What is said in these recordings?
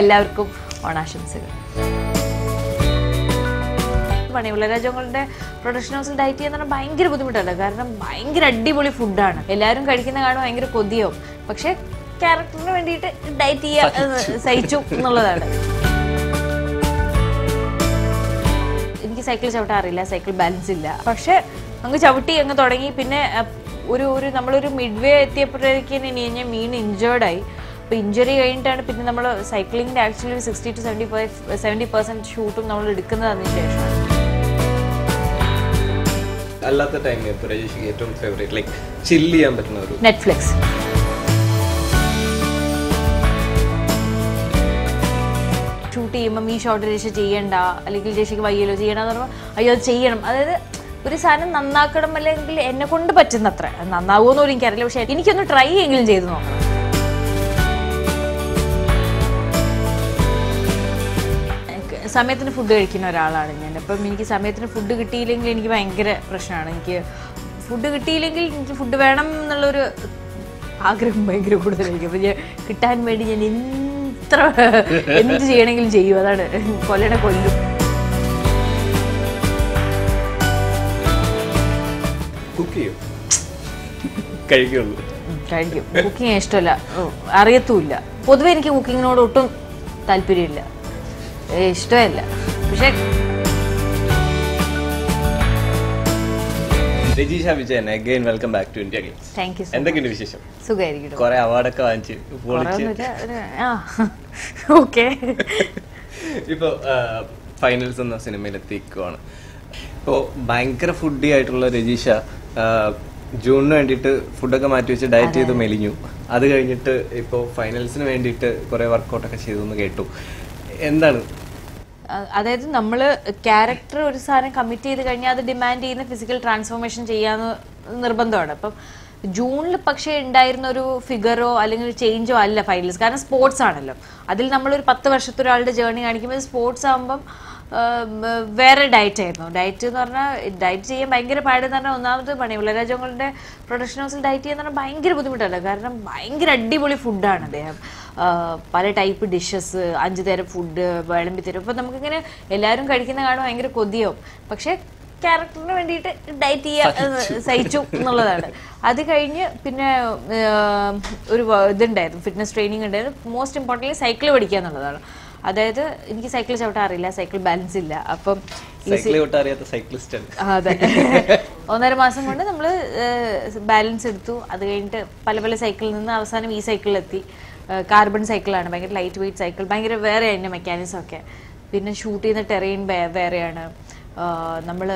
എല്ലാവർക്കും ഓണാശംസകൾ പണിയുള്ള രാജ്യങ്ങളുടെ പ്രൊഡക്ഷൻ ഹൗസിൽ ഡയറ്റ് ചെയ്യാന്ന് പറഞ്ഞാൽ ഭയങ്കര ബുദ്ധിമുട്ടാണ് കാരണം ഭയങ്കര അടിപൊളി ഫുഡാണ് എല്ലാവരും കഴിക്കുന്ന കാണും ഭയങ്കര കൊതിയാവും പക്ഷെ ക്യാരക്ടറിന് വേണ്ടിയിട്ട് ഡയറ്റ് ചെയ്യുക എന്ന് സഹിച്ചു എന്നുള്ളതാണ് എനിക്ക് സൈക്കിൾ ചവിട്ടാൻ അറിയില്ല സൈക്കിൾ ബാലൻസ് ഇല്ല പക്ഷെ അങ്ങ് ചവിട്ടി അങ്ങ് തുടങ്ങി പിന്നെ അഹ്, ഒരു ഒരു നമ്മളൊരു മിഡ് വേ എത്തിയപ്പോഴേക്കും ഇനി ഞാൻ മീൻ ഇഞ്ചേർഡായി അപ്പോൾ ഇഞ്ചുറി കഴിഞ്ഞിട്ടാണ് പിന്നെ നമ്മൾ സൈക്ലിങ്ങിൻ്റെ ആക്ച്വലി ഒരു sixty to seventy five seventy percent ഷൂട്ടും നമ്മൾ എടുക്കുന്നത് അതിന് ശേഷമാണ് അല്ലാത്ത ടൈമിൽ ഇപ്പോൾ രജീഷിക്ക് ഏറ്റവും ഫേവറേറ്റ് ലൈക്ക് ചില്ല് ചെയ്യാൻ പറ്റുന്ന ഒരു നെറ്റ്ഫ്ലിക്സ് ഷൂട്ട് ചെയ്യുമ്പം ഈ ഷോട്ട് രജിസ്റ്റർ ചെയ്യണ്ട അല്ലെങ്കിൽ രജിക്ക് വയ്യല്ലോ ചെയ്യണം എന്ന് പറയുമ്പോൾ അയ്യോ അത് ചെയ്യണം അതായത് ഒരു സാധനം നന്നാക്കണം അല്ലെങ്കിൽ എന്നെ കൊണ്ട് പറ്റുന്നത്ര അത് നന്നാവുമെന്ന് പോലും എനിക്കറിയില്ല പക്ഷെ എനിക്കൊന്ന് ട്രൈ എങ്കിലും ചെയ്ത് നോക്കണം എനിക്ക് സമയത്തിന് ഫുഡ് കഴിക്കുന്ന ഒരാളാണ് ഞാൻ അപ്പം എനിക്ക് സമയത്തിന് ഫുഡ് കിട്ടിയില്ലെങ്കിൽ എനിക്ക് ഭയങ്കര പ്രശ്നമാണ് എനിക്ക് ഫുഡ് കിട്ടിയില്ലെങ്കിൽ എനിക്ക് ഫുഡ് വേണം എന്നുള്ളൊരു ആഗ്രഹം ഭയങ്കര കൂടുതലായിരിക്കും അപ്പം ഞാൻ കിട്ടാൻ വേണ്ടി ഞാൻ എത്ര എന്ത് ചെയ്യണമെങ്കിലും ചെയ്യും അതാണ് കൊല്ലണ കൊല്ലും കുക്ക് ചെയ്യും കഴിക്കുള്ളൂ ഉം, കഴിക്കും കുക്കിങ് ഇഷ്ടമല്ല ഉം, അറിയത്തുമില്ല പൊതുവെ എനിക്ക് കുക്കിങ്ങിനോട് ഒട്ടും താല്പര്യമില്ല ഏ, ഇഷ്ടമല്ല പക്ഷെ Rajisha Vijayan again welcome back to India games thank you എന്തൊക്കെയുണ്ട് വിശേഷം സുഖമായിരിക്കും കുറെ അവാർഡൊക്കെ വാങ്ങിച്ച് പൊളിച്ച് കുറവൊന്നുമില്ല ഒരു- ആ ഓക്കെ ഇപ്പോൾ ഫൈനൽസ് എന്ന സിനിമയിൽ എത്തിക്കുവാണ് ഇപ്പോൾ ഭയങ്കര ഫുഡി ആയിട്ടുള്ള രജീഷ ആ, ജൂണിന് വേണ്ടിയിട്ട് ഫുഡൊക്കെ മാറ്റി വെച്ച് ഡയറ്റ് ചെയ്ത് മെലിഞ്ഞു അത് കഴിഞ്ഞിട്ട് ഇപ്പോൾ ഫൈനൽസിന് വേണ്ടിയിട്ട് കുറേ വർക്കൗട്ടൊക്കെ ചെയ്തു എന്ന് കേട്ടു എന്താണ് അഹ് അതായത് നമ്മൾ ക്യാരക്ടർ ഒരു സാധനം കമ്മിറ്റ് ചെയ്ത് കഴിഞ്ഞാൽ അത് ഡിമാൻഡ് ചെയ്യുന്ന ഫിസിക്കൽ ട്രാൻസ്ഫോർമേഷൻ ചെയ്യാന്ന് നിർബന്ധമാണ് അപ്പം ജൂണിൽ പക്ഷേ ഉണ്ടായിരുന്ന ഒരു ഫിഗറോ അല്ലെങ്കിൽ ഒരു ചേഞ്ചോ അല്ല ഫൈനൽസ് കാരണം സ്പോർട്സ് ആണല്ലോ അതിൽ നമ്മളൊരു പത്ത് വർഷത്തെ ഒരാളുടെ ജേർണി കാണിക്കുമ്പോൾ സ്പോർട്സ് ആകുമ്പം ആഹ് വേറെ ഡയറ്റ് ആയിരുന്നു ഡയറ്റ് എന്ന് പറഞ്ഞാൽ ഡയറ്റ് ചെയ്യാൻ ഭയങ്കര പാടെന്ന് പറഞ്ഞാൽ ഒന്നാമത് പണിയുള്ള രാജ്യങ്ങളുടെ പ്രൊഡക്ഷൻ ഹൗസിൽ ഡയറ്റ് ചെയ്യാന്ന് പറഞ്ഞാൽ ഭയങ്കര ബുദ്ധിമുട്ടല്ല കാരണം ഭയങ്കര അടിപൊളി ഫുഡാണ് അദ്ദേഹം ആഹ് പല ടൈപ്പ് ഡിഷസ് അഞ്ച് തരം ഫുഡ് വിളമ്പി തരും അപ്പോൾ നമുക്കിങ്ങനെ എല്ലാവരും കഴിക്കുന്ന കാണും ഭയങ്കര കൊതിയാവും പക്ഷേ ക്യാരക്ടറിന് വേണ്ടിയിട്ട് ഡയറ്റ് ചെയ്യുക എന്ന് സഹിച്ചു എന്നുള്ളതാണ് അത് കഴിഞ്ഞ് പിന്നെ ആഹ് ഒരു വ- ഇതുണ്ടായിരുന്നു ഫിറ്റ്നസ് ട്രെയിനിങ് ഉണ്ടായിരുന്നു മോസ്റ്റ് ഇമ്പോർട്ടൻ്റ് സൈക്കിൾ പഠിക്കുക എന്നുള്ളതാണ് അതായത് എനിക്ക് സൈക്കിൾ ചവിട്ടാൻ അറിയില്ല സൈക്കിൾ ബാലൻസ് ഇല്ല അപ്പം സൈക്കിൾ തൊട്ട് അറിയാത്ത സൈക്ലിസ്റ്റ് ആണ് അതെ ഒന്നര മാസം കൊണ്ട് നമ്മൾ ബാലൻസ് എടുത്തു അത് കഴിഞ്ഞിട്ട് പല പല സൈക്കിളിൽ നിന്ന് അവസാനം ഈ സൈക്കിളിലെത്തി കാർബൺ സൈക്കിളാണ് ഭയങ്കര ലൈറ്റ് വെയിറ്റ് സൈക്കിൾ ഭയങ്കര വേറെ അതിൻ്റെ മെക്കാനിസം ഒക്കെ പിന്നെ ഷൂട്ട് ചെയ്യുന്ന ടെറൈൻ വേറെയാണ് നമ്മൾ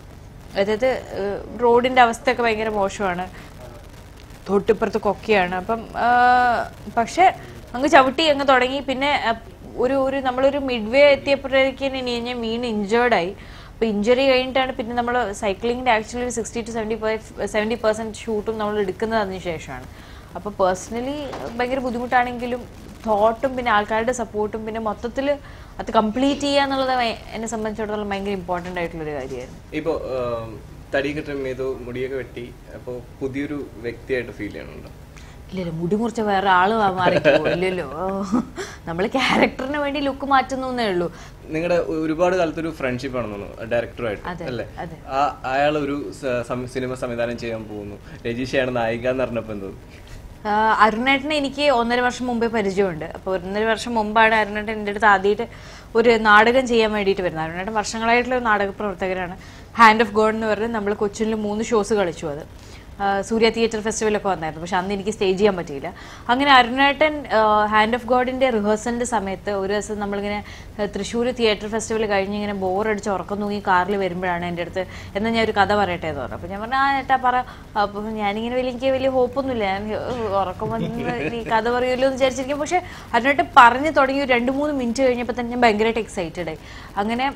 അതായത് റോഡിൻ്റെ അവസ്ഥയൊക്കെ ഭയങ്കര മോശമാണ് തൊട്ടിപ്പുറത്ത് കൊക്കയാണ് അപ്പം ആ, പക്ഷെ അങ്ങ് ചവിട്ടി അങ്ങ് തുടങ്ങി പിന്നെ ആ, ഒരു ഒരു നമ്മളൊരു മിഡ് വേ എത്തിയപ്പോഴേക്കും ഇനി ഞാൻ വീണ് ഇഞ്ചേർഡായി അപ്പോൾ ഇഞ്ചുറി കഴിഞ്ഞിട്ടാണ് പിന്നെ നമ്മൾ സൈക്ലിങ്ങിൻ്റെ ആക്ച്വലി ഒരു sixty to seventy five seventy percent ഷൂട്ടും നമ്മൾ എടുക്കുന്നത് അതിന് ശേഷമാണ് അപ്പോൾ പേഴ്സണലി ഭയങ്കര ബുദ്ധിമുട്ടാണെങ്കിലും തോട്ടും പിന്നെ ആൾക്കാരുടെ സപ്പോർട്ടും പിന്നെ മൊത്തത്തിൽ അത് കംപ്ലീറ്റ് ചെയ്യുക എന്നുള്ളത് ഭയ- എന്നെ സംബന്ധിച്ചിടത്തോളം ഭയങ്കര ഇമ്പോർട്ടൻ്റ് ആയിട്ടുള്ളൊരു കാര്യമായിരുന്നു ഇപ്പോൾ തടിയൊക്കെ ട്രിം ചെയ്തു മുടിയൊക്കെ വെട്ടി അപ്പോൾ പുതിയൊരു വ്യക്തിയായിട്ട് ഫീൽ ചെയ്യണുണ്ടോ ഇല്ലല്ലോ മുടി മുറിച്ച വേറെ ആള് മാറിക്കോ ഇല്ലല്ലോ നമ്മൾ ക്യാരക്ടറിന് വേണ്ടി ലുക്ക് മാറ്റുന്നേ ഉള്ളൂ നിങ്ങളുടെ ഒരുപാട് കാലത്തൊരു ഫ്രണ്ട്ഷിപ്പ് ആണെന്ന് തോന്നുന്നു ഡയറക്ടറുമായിട്ട് അതെ, അല്ലേ അതെ. ആ അയാൾ ഒരു സ- സം- സിനിമ സംവിധാനം ചെയ്യാൻ പോകുന്നു രജീഷയാണ് നായിക എന്ന് പറഞ്ഞപ്പോൾ എന്തോ ആഹ് അരുണേട്ടനെ എനിക്ക് ഒന്നര വർഷം മുമ്പേ പരിചയമുണ്ട് അപ്പോൾ ഒന്നര വർഷം മുമ്പാണ് അരുണേട്ടൻ എൻ്റെ അടുത്ത് ആദ്യമായിട്ട് ഒരു നാടകം ചെയ്യാൻ വേണ്ടിയിട്ട് വരുന്നത് അരുണേട്ടൻ വർഷങ്ങളായിട്ടുള്ള ഒരു നാടക പ്രവർത്തകരാണ് ഹാൻഡ് ഓഫ് ഗോഡ് എന്ന് പറഞ്ഞ് നമ്മൾ കൊച്ചിയിൽ മൂന്ന് ഷോസ് കളിച്ചു അത് ആഹ് സൂര്യ തിയേറ്റർ ഫെസ്റ്റിവലൊക്കെ വന്നായിരുന്നു പക്ഷെ അന്ന് എനിക്ക് സ്റ്റേജ് ചെയ്യാൻ പറ്റിയില്ല അങ്ങനെ അരുണേട്ടൻ ഹാൻഡ് ഓഫ് ഗോഡിൻ്റെ റിഹേഴ്സലിൻ്റെ സമയത്ത് ഒരു ദിവസം നമ്മളിങ്ങനെ തൃശ്ശൂർ തിയേറ്റർ ഫെസ്റ്റിവൽ കഴിഞ്ഞ് ഇങ്ങനെ ബോറടിച്ച് ഉറക്കം തൂങ്ങി കാറിൽ വരുമ്പോഴാണ് എൻ്റെ അടുത്ത് എന്നാൽ ഞാൻ ഒരു കഥ പറയട്ടെ എന്ന് പറഞ്ഞു അപ്പോൾ ഞാൻ പറഞ്ഞു ആ ഏട്ടാ പറ അപ്പോൾ ഞാനിങ്ങനെ വലിയ എനിക്ക് വലിയ ഹോപ്പൊന്നുമില്ല ഞാൻ ഏഹ്, ഉറക്കം വന്ന് ഈ കഥ പറയുമല്ലോ എന്ന് വിചാരിച്ചിരിക്കും പക്ഷേ അതിനായിട്ട് പറഞ്ഞു തുടങ്ങി ഒരു രണ്ട് മൂന്ന് മിനിറ്റ് കഴിഞ്ഞപ്പോൾ തന്നെ ഞാൻ ഭയങ്കരമായിട്ട് എക്സൈറ്റഡ് ആയി അങ്ങനെ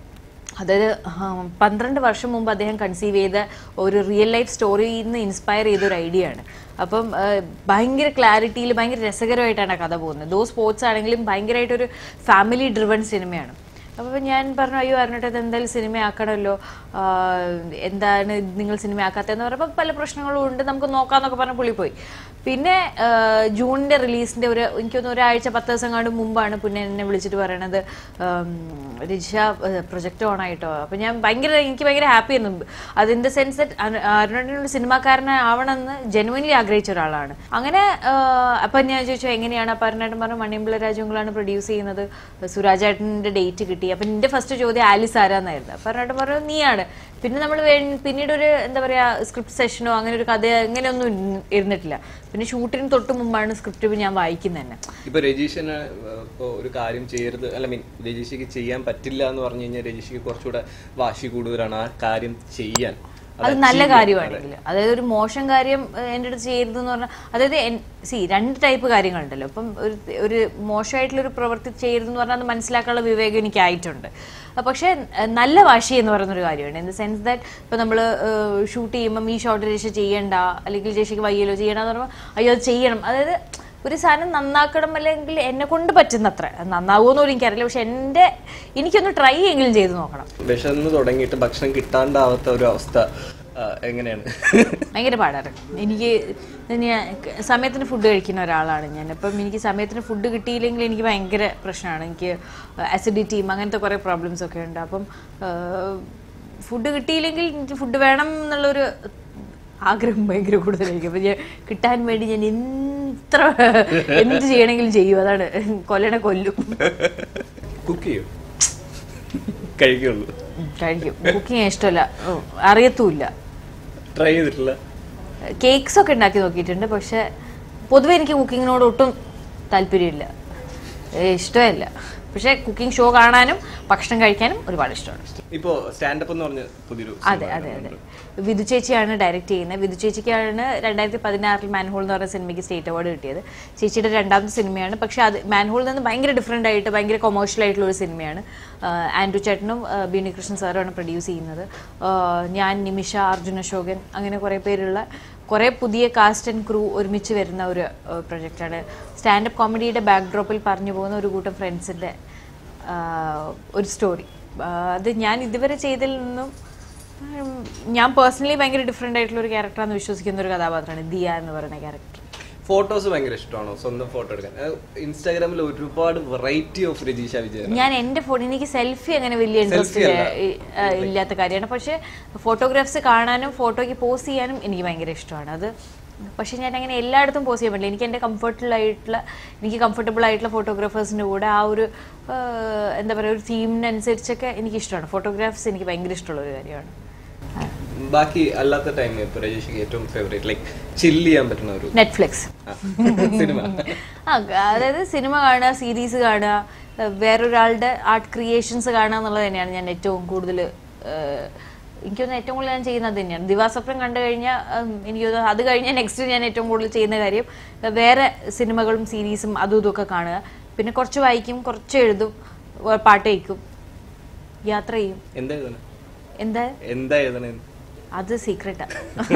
അതായത് ആ, പന്ത്രണ്ട് വർഷം മുമ്പ് അദ്ദേഹം കൺസീവ് ചെയ്ത ഒരു റിയൽ ലൈഫ് സ്റ്റോറിയിൽ നിന്ന് ഇൻസ്പയർ ചെയ്ത ഒരു ഐഡിയ ആണ് അപ്പം ആ, ഭയങ്കര ക്ലാരിറ്റിയിൽ ഭയങ്കര രസകരമായിട്ടാണ് ആ കഥ പോകുന്നത് ദോ സ്പോർട്സ് ആണെങ്കിലും ഭയങ്കരമായിട്ടൊരു ഫാമിലി ഡ്രിവൺ സിനിമയാണ് അപ്പോൾ ഞാൻ പറഞ്ഞു അയ്യോ അറിഞ്ഞിട്ട് ഇത് എന്തായാലും സിനിമയാക്കണമല്ലോ ആ, എന്താണ് നിങ്ങൾ സിനിമയാക്കാത്തതെന്ന് പറഞ്ഞപ്പോൾ പല പ്രശ്നങ്ങളും ഉണ്ട് നമുക്ക് നോക്കാമെന്നൊക്കെ പറഞ്ഞ് പുള്ളി പോയി പിന്നെ ആഹ്, ജൂണിന്റെ റിലീസിന്റെ ഒരു എനിക്കൊന്ന് ഒരാഴ്ച പത്ത് ദിവസം കണ്ട് മുമ്പാണ് പിന്നെ എന്നെ വിളിച്ചിട്ട് പറയണത് ആം, രജിഷ പ്രൊജക്ട് ഓൺ ആയിട്ടോ അപ്പൊ ഞാൻ ഭയങ്കര എനിക്ക് ഭയങ്കര ഹാപ്പി ആയിരുന്നു അതിന്റെ സെൻസ് ദറ്റ് അരുണേട്ടൻ ഒരു സിനിമാക്കാരനാവണമെന്ന് ജെനുവൻലി ആഗ്രഹിച്ച ഒരാളാണ് അങ്ങനെ ആഹ്, അപ്പൊ ഞാൻ ചോദിച്ചു എങ്ങനെയാണ് അപ്പൊ അരുണേട്ടൻ പറഞ്ഞു മണിയമ്പിള രാജുങ്കളാണ് പ്രൊഡ്യൂസ് ചെയ്യുന്നത് സുരാജേട്ടന്റെ ഡേറ്റ് കിട്ടി അപ്പൊ എന്റെ ഫസ്റ്റ് ചോദ്യം ആലിസ് ആരാന്നായിരുന്നു അപ്പൊ അരുണേട്ടൻ പറഞ്ഞു നീയാണ് പിന്നെ നമ്മൾ പിന്നീട് ഒരു എന്താ പറയാ സ്ക്രിപ്റ്റ് സെഷനോ അങ്ങനെ ഒരു കഥ അങ്ങനെയൊന്നും ഇരുന്ന്- ഇരുന്നിട്ടില്ല പിന്നെ ഷൂട്ടിന് തൊട്ട് മുമ്പാണ് സ്ക്രിപ്റ്റ് ഞാൻ വായിക്കുന്നത് തന്നെ ഇപ്പൊ രജീഷിന് ഇപ്പൊ ഒരു കാര്യം ചെയ്യരുത് അല്ല മീൻ രജീഷയ്ക്ക് ചെയ്യാൻ പറ്റില്ല എന്ന് പറഞ്ഞു കഴിഞ്ഞാൽ രജീഷയ്ക്ക് കുറച്ചുകൂടെ വാശി കൂടുതലാണ് ആ കാര്യം ചെയ്യാൻ അത് നല്ല കാര്യമാണെങ്കിൽ അതായത് ഒരു മോശം കാര്യം ഏഹ്, എൻ്റെ അടുത്ത് ചെയ്യരുതെന്ന് പറഞ്ഞാൽ അതായത് സി രണ്ട് ടൈപ്പ് കാര്യങ്ങളുണ്ടല്ലോ ഇപ്പം ഒരു ഒരു മോശമായിട്ടുള്ള ഒരു പ്രവൃത്തി ചെയ്യരുതെന്ന് പറഞ്ഞാൽ അത് മനസ്സിലാക്കാനുള്ള വിവേകം എനിക്കായിട്ടുണ്ട് അഹ് പക്ഷേ ഏഹ്, നല്ല വാശി എന്ന് പറയുന്നൊരു കാര്യമാണ് ഇൻ ദ സെൻസ് ദാറ്റ് ഇപ്പം നമ്മൾ ഷൂട്ട് ചെയ്യുമ്പം ഈ ഷോട്ട് രക്ഷ ചെയ്യണ്ട അല്ലെങ്കിൽ രക്ഷയ്ക്ക് വയ്യല്ലോ ചെയ്യണം എന്ന് പറയുമ്പോൾ അയ്യോ അത് ചെയ്യണം അതായത് ഒരു സാധനം നന്നാക്കണം അല്ലെങ്കിൽ എന്നെ കൊണ്ട് പറ്റുന്നത്ര നന്നാവുമെന്ന് പോലും എനിക്കറിയില്ല പക്ഷെ എൻ്റെ എനിക്കൊന്ന് ട്രൈ എങ്കിലും ചെയ്ത് നോക്കണം വിശന്ന് തുടങ്ങിയിട്ട് ഭക്ഷണം കിട്ടാണ്ടാവാത്ത ഒരു അവസ്ഥ ആ, എങ്ങനെയാണ് ഭയങ്കര പാടാണ് എനിക്ക് ഞാൻ സമയത്തിന് ഫുഡ് കഴിക്കുന്ന ഒരാളാണ് ഞാൻ അപ്പം എനിക്ക് സമയത്തിന് ഫുഡ് കിട്ടിയില്ലെങ്കിൽ എനിക്ക് ഭയങ്കര പ്രശ്നമാണ് എനിക്ക് അസിഡിറ്റിയും അങ്ങനത്തെ കുറേ പ്രോബ്ലംസ് ഒക്കെ ഉണ്ട് അപ്പം ഫുഡ് കിട്ടിയില്ലെങ്കിൽ എനിക്ക് ഫുഡ് വേണം എന്നുള്ളൊരു ആഗ്രഹം ഭയങ്കര കൂടുതലായിരിക്കും അപ്പം ഞാൻ കിട്ടാൻ വേണ്ടി ഞാൻ എത്ര എന്ത് ചെയ്യണമെങ്കിലും ചെയ്യും അതാണ് കൊല്ലണ കൊല്ലും കുക്ക് ചെയ്യും കഴിക്കുള്ളൂ ഉം, കഴിക്കും കുക്കിങ് ഇഷ്ടമല്ല ഉം, അറിയത്തുമില്ല ട്രൈ ചെയ്തിട്ടില്ല കേക്ക്സ് ഒക്കെ ഉണ്ടാക്കി നോക്കിയിട്ടുണ്ട് പക്ഷെ പൊതുവെ എനിക്ക് കുക്കിങ്ങിനോട് ഒട്ടും താല്പര്യമില്ല ഏ, ഇഷ്ടമല്ല പക്ഷെ കുക്കിംഗ് ഷോ കാണാനും ഭക്ഷണം കഴിക്കാനും ഒരുപാട് ഇഷ്ടമാണ് ഇപ്പോ സ്റ്റാൻഡപ്പ് എന്ന് പറഞ്ഞ പുതിയൊരു അതെ അതെ അതെ വിധു ചേച്ചിയാണ് ഡയറക്റ്റ് ചെയ്യുന്നത് വിധു ചേച്ചിക്കാണ് രണ്ടായിരത്തി പതിനാറിൽ മാൻഹോൾ എന്ന് പറഞ്ഞ സിനിമയ്ക്ക് സ്റ്റേറ്റ് അവാർഡ് കിട്ടിയത് ചേച്ചിയുടെ രണ്ടാമത്തെ സിനിമയാണ് പക്ഷെ അത് മാൻഹോളിൽ നിന്ന് ഭയങ്കര ഡിഫറെൻ്റ് ആയിട്ട് ഭയങ്കര കൊമേഴ്ഷ്യൽ ആയിട്ടുള്ള ഒരു സിനിമയാണ് ആഹ് ആൻഡ്രു ചേട്ടനും ആഹ് ബിനി കൃഷ്ണൻ സാറുമാണ് പ്രൊഡ്യൂസ് ചെയ്യുന്നത് ആഹ് ഞാൻ നിമിഷ അർജുൻ അശോകൻ അങ്ങനെ കുറേ പേരുള്ള കുറേ പുതിയ കാസ്റ്റ് ആൻഡ് ക്രൂ ഒരുമിച്ച് വരുന്ന ഒരു പ്രൊജക്റ്റാണ് സ്റ്റാൻഡപ്പ് കോമഡിയുടെ ബാക്ക്ഡ്രോപ്പിൽ പറഞ്ഞു പോകുന്ന ഒരു കൂട്ടം ഫ്രണ്ട്സിൻ്റെ ഒരു സ്റ്റോറി അത് ഞാൻ ഇതുവരെ ചെയ്തതിൽ നിന്നും ഉം, ഞാൻ പേഴ്സണലി ഭയങ്കര ഡിഫറെൻ്റ് ആയിട്ടുള്ള ഒരു ക്യാരക്ടറാണെന്ന് വിശ്വസിക്കുന്ന ഒരു കഥാപാത്രമാണ് ദിയ എന്ന് പറയുന്ന ക്യാരക്ടർ ഫോട്ടോസ് ഭയങ്കര ഇഷ്ടമാണോ സ്വന്തം ഫോട്ടോ എടുക്കാൻ അത് ഇൻസ്റ്റാഗ്രാമിൽ ഒരുപാട് വെറൈറ്റി ഓഫ് രജീഷ വിജയൻ ഞാൻ എൻ്റെ ഫോൺ എനിക്ക് സെൽഫി അങ്ങനെ വലിയ ഇൻട്രസ്റ്റ് ഇല്ലാത്ത കാര്യമാണ് പക്ഷേ ഫോട്ടോഗ്രാഫ്സ് കാണാനും ഫോട്ടോയ്ക്ക് പോസ്റ്റ് ചെയ്യാനും എനിക്ക് ഭയങ്കര ഇഷ്ടമാണ് അത് പക്ഷേ ഞാൻ അങ്ങനെ എല്ലായിടത്തും പോസ്റ്റ് ചെയ്യാൻ പറ്റില്ല എനിക്ക് എൻ്റെ കംഫർട്ടബിൾ ആയിട്ടുള്ള എനിക്ക് കംഫർട്ടബിൾ ആയിട്ടുള്ള ഫോട്ടോഗ്രാഫേഴ്സിൻ്റെ കൂടെ ആ ഒരു ആ, എന്താ പറയുക ഒരു തീമിനനുസരിച്ചൊക്കെ എനിക്ക് ഇഷ്ടമാണ് ഫോട്ടോഗ്രാഫ്സ് എനിക്ക് ഭയങ്കര ഇഷ്ടമുള്ള ഒരു കാര്യമാണ് ആ. ബാക്കി അല്ലാത്ത ടൈം ഇപ്പൊ രജീഷയ്ക്ക് ഏറ്റവും ഫേവറേറ്റ് ലൈക്ക് ചില്ല് ചെയ്യാൻ പറ്റുന്ന ഒരു നെറ്റ്ഫ്ലിക്സ് സിനിമ ആ അതായത് സിനിമ കാണുക സീരീസ് കാണുക ഏഹ് വേറൊരാളുടെ ആർട്ട് ക്രിയേഷൻസ് കാണുക എന്നുള്ളത് തന്നെയാണ് ഞാൻ ഏറ്റവും കൂടുതൽ എനിക്കൊന്ന് ഏറ്റവും കൂടുതൽ ഞാൻ ചെയ്യുന്നത് തന്നെയാണ് ദിവാസ്വപ്നം കണ്ടു കഴിഞ്ഞാൽ എനിക്ക് തോന്നുന്നു അത് കഴിഞ്ഞാൽ നെക്സ്റ്റ് ഞാൻ ഏറ്റവും കൂടുതൽ ചെയ്യുന്ന കാര്യം ഏഹ് വേറെ സിനിമകളും സീരീസും അതും ഇതൊക്കെ കാണുക പിന്നെ കുറച്ച് വായിക്കും കുറച്ച് എഴുതും ഏഹ് പാട്ട് കേൾക്കും യാത്ര ചെയ്യും എന്താ എഴുതണേ എന്താ എന്താ എഴുതണേ അത് സീക്രട്ടാ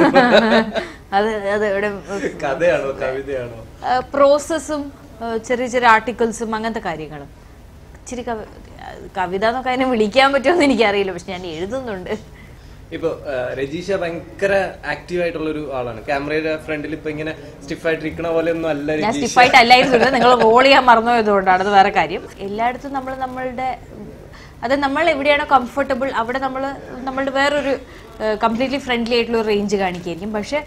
അത് അത് ഇവിടെ കഥയാണോ കവിതയാണോ പ്രോസസ്സും ചെറിയ ചെറിയ ആർട്ടിക്കിൾസും അങ്ങനത്തെ കാര്യങ്ങളും ഇച്ചിരി കവി കവിത എന്നൊക്കെ അതിനെ വിളിക്കാൻ പറ്റുമെന്ന് എനിക്കറിയില്ല പക്ഷെ ഞാൻ എഴുതുന്നുണ്ട് ഇപ്പൊ ആ, രജീഷ ഭയങ്കര ആക്റ്റീവ് ആയിട്ടുള്ള ഒരു ആളാണ് ക്യാമറയുടെ ഫ്രണ്ടിൽ ഇപ്പൊ ഇങ്ങനെ സ്റ്റിഫ് ആയിട്ടിരിക്കണ പോലെ ഒന്നും അല്ല ഞാൻ രജീഷ സ്റ്റിഫായിട്ട് അല്ലായിരുന്നു നിങ്ങൾ റോൾ ചെയ്യാൻ മറന്നുപോയതുകൊണ്ടാണ് അത് വേറെ കാര്യം എല്ലായിടത്തും നമ്മൾ നമ്മളുടെ അത് നമ്മൾ എവിടെയാണോ കംഫർട്ടബിൾ അവിടെ നമ്മൾ നമ്മളുടെ വേറൊരു കംപ്ലീറ്റ്ലി ഫ്രണ്ട്ലി ആയിട്ടുള്ള ഒരു റേഞ്ച് കാണിക്കായിരിക്കും പക്ഷെ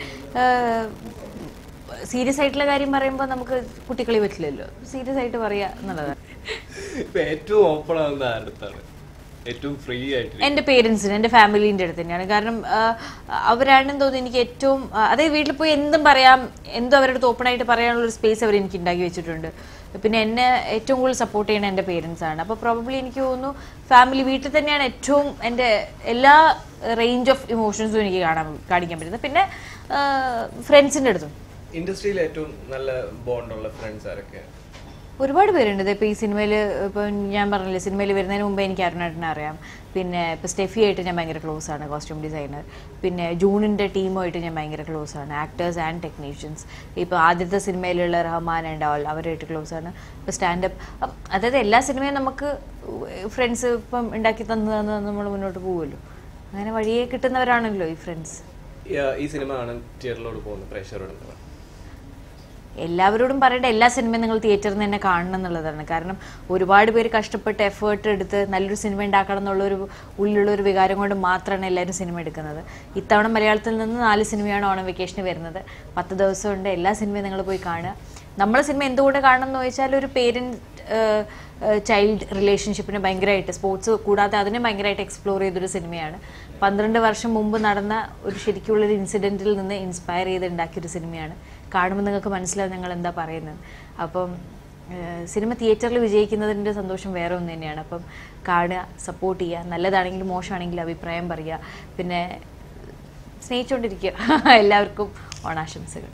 സീരിയസ് ആയിട്ടുള്ള കാര്യം പറയുമ്പോൾ നമുക്ക് കുട്ടികളി പറ്റില്ലല്ലോ സീരിയസ് ആയിട്ട് പറയുക എന്നുള്ളതാണ് ഇപ്പൊ ഏറ്റവും ഓപ്പൺ ആവുന്ന ആരുടെ അടുത്താണ് ഏറ്റവും ഫ്രീ ആയിട്ട് എൻ്റെ പേരൻസിന് എൻ്റെ ഫാമിലീൻ്റെ അടുത്ത് തന്നെയാണ് കാരണം ആ, അവരാണെന്ന് തോന്നുന്നു എനിക്ക് ഏറ്റവും ആ, അതായത് വീട്ടിൽ പോയി എന്തും പറയാം എന്തും അവരുടെ അടുത്ത് ഓപ്പൺ ആയിട്ട് പറയാനുള്ള ഒരു സ്പേസ് അവർ എനിക്ക് ഉണ്ടാക്കി വെച്ചിട്ടുണ്ട് പിന്നെ എന്നെ ഏറ്റവും കൂടുതൽ സപ്പോർട്ട് ചെയ്യുന്ന എൻ്റെ പേരൻസ് ആണ് അപ്പോൾ പ്രോബബ്ലി എനിക്ക് തോന്നുന്നു ഫാമിലി വീട്ടിൽ തന്നെയാണ് ഏറ്റവും എൻ്റെ എല്ലാ റേഞ്ച് ഓഫ് ഇമോഷൻസും എനിക്ക് കാണാൻ കാണിക്കാൻ പറ്റുന്നത് പിന്നെ ഫ്രണ്ട്സിൻ്റെ അടുത്തും ഇൻഡസ്ട്രിയിൽ ഏറ്റവും നല്ല ബോണ്ടുള്ള ഫ്രണ്ട്സ് ആരൊക്കെ ഒരുപാട് പേരുണ്ട് ഇപ്പോൾ ഈ സിനിമയിൽ ഇപ്പോൾ ഞാൻ പറഞ്ഞില്ലേ സിനിമയിൽ വരുന്നതിന് മുമ്പേ എനിക്ക് അരുണേട്ടനെ അറിയാം പിന്നെ ഇപ്പോൾ സ്റ്റെഫി ആയിട്ട് ഞാൻ ഭയങ്കര ക്ലോസ് ആണ് കോസ്റ്റ്യൂം ഡിസൈനർ പിന്നെ ജൂണിൻ്റെ ടീമുമായിട്ട് ഞാൻ ഭയങ്കര ക്ലോസ് ആണ് ആക്ടേഴ്സ് ആൻഡ് ടെക്നീഷ്യൻസ് ഇപ്പോൾ ആദ്യത്തെ സിനിമയിലുള്ള റഹ്മാൻ ആൻഡ് അവൾ അവരായിട്ട് ക്ലോസ് ആണ് ഇപ്പോൾ സ്റ്റാൻഡപ്പ് അതായത് എല്ലാ സിനിമയും നമുക്ക് ഫ്രണ്ട്സ് ഇപ്പം ഉണ്ടാക്കി തന്നു തന്ന് നമ്മൾ മുന്നോട്ട് പോകുമല്ലോ അങ്ങനെ വഴിയെ കിട്ടുന്നവരാണല്ലോ ഈ ഫ്രണ്ട്സ് ഈ സിനിമ ആണ് തിയേറ്ററിലോട് പോകുന്നത് പ്രേക്ഷകരോട് എന്താ പറയുക? എല്ലാവരോടും പറയേണ്ട എല്ലാ സിനിമയും നിങ്ങൾ തിയേറ്ററിൽ നിന്ന് തന്നെ കാണണം എന്നുള്ളതാണ് കാരണം ഒരുപാട് പേര് കഷ്ടപ്പെട്ട് എഫേർട്ട് എടുത്ത് നല്ലൊരു സിനിമ ഉണ്ടാക്കണം എന്നുള്ളൊരു ഉള്ളിലുള്ള ഒരു വികാരം കൊണ്ട് മാത്രമാണ് എല്ലാവരും സിനിമ എടുക്കുന്നത് ഇത്തവണ മലയാളത്തിൽ നിന്ന് നാല് സിനിമയാണ് ഓണം വെക്കേഷന് വരുന്നത് പത്ത് ദിവസമുണ്ട് എല്ലാ സിനിമയും നിങ്ങൾ പോയി കാണുക നമ്മളെ സിനിമ എന്തുകൊണ്ട് കാണണം എന്ന് ചോദിച്ചാൽ ഒരു പേരൻറ് ചൈൽഡ് റിലേഷൻഷിപ്പിനെ ഭയങ്കരമായിട്ട് സ്പോർട്സ് കൂടാതെ അതിനെ ഭയങ്കരമായിട്ട് എക്സ്പ്ലോർ ചെയ്തൊരു സിനിമയാണ് പന്ത്രണ്ട് വർഷം മുമ്പ് നടന്ന ഒരു ശരിക്കുള്ളൊരു ഇൻസിഡൻറ്റിൽ നിന്ന് ഇൻസ്പയർ ചെയ്ത് ഉണ്ടാക്കിയൊരു സിനിമയാണ് കാണുമ്പോൾ നിങ്ങൾക്ക് മനസ്സിലാവും ഞങ്ങൾ എന്താ പറയുന്നത് അപ്പം ഏഹ് സിനിമ തിയേറ്ററിൽ വിജയിക്കുന്നതിൻ്റെ സന്തോഷം വേറെ ഒന്ന് തന്നെയാണ് അപ്പം കാണുക സപ്പോർട്ട് ചെയ്യുക നല്ലതാണെങ്കിലും മോശമാണെങ്കിലും അഭിപ്രായം പറയുക പിന്നെ സ്നേഹിച്ചുകൊണ്ടിരിക്കുക എല്ലാവർക്കും ഓണാശംസകൾ